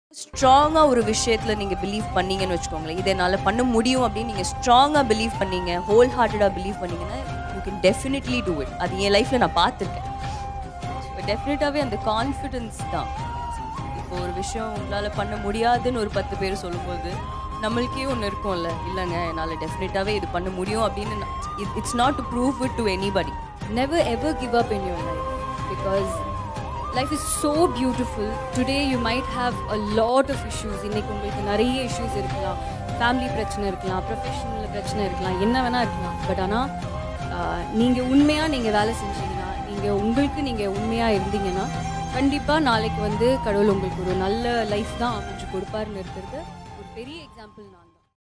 ஸ்ட்ராங்காக ஒரு விஷயத்தில் நீங்கள் பிலீவ் பண்ணீங்கன்னு வச்சுக்கோங்களேன் இதை என்னால் பண்ண முடியும் அப்படின்னு நீங்கள் ஸ்ட்ராங்காக பிலீவ் பண்ணீங்க ஹோல் ஹார்ட்டடாக பிலீவ் பண்ணீங்கன்னா you can definitely do it அது என் லைஃப்பில் நான் பார்த்துருக்கேன் டெஃபினட்டாகவே அந்த கான்ஃபிடென்ஸ் தான் இப்போ ஒரு விஷயம் உங்களால் பண்ண முடியாதுன்னு ஒரு பத்து பேர் சொல்லும்போது நம்மளுக்கே ஒன்று இருக்கும்ல இல்லைங்க என்னால் டெஃபினட்டாகவே இது பண்ண முடியும் அப்படின்னு it's not to prove it to anybody never ever give up in your life because life is so beautiful today you might have a lot of issues இன்னைக்கு உங்களுக்கு நிறைய issues இருக்கலாம் ஃபேமிலி பிரச்சனை இருக்கலாம் ப்ரொஃபஷனல் பிரச்சனை இருக்கலாம் என்ன வேணா இருக்கலாம் பட் ஆனால் நீங்கள் உண்மையாக நீங்கள் வேலை செஞ்சீங்கன்னா நீங்கள் உங்களுக்கு நீங்கள் உண்மையாக இருந்தீங்கன்னா கண்டிப்பாக நாளைக்கு வந்து கடவுள் உங்களுக்கு ஒரு நல்ல லைஃப் தான் அமைஞ்சு கொடுப்பாருன்னு இருக்கிறது ஒரு பெரிய எக்ஸாம்பிள் நான்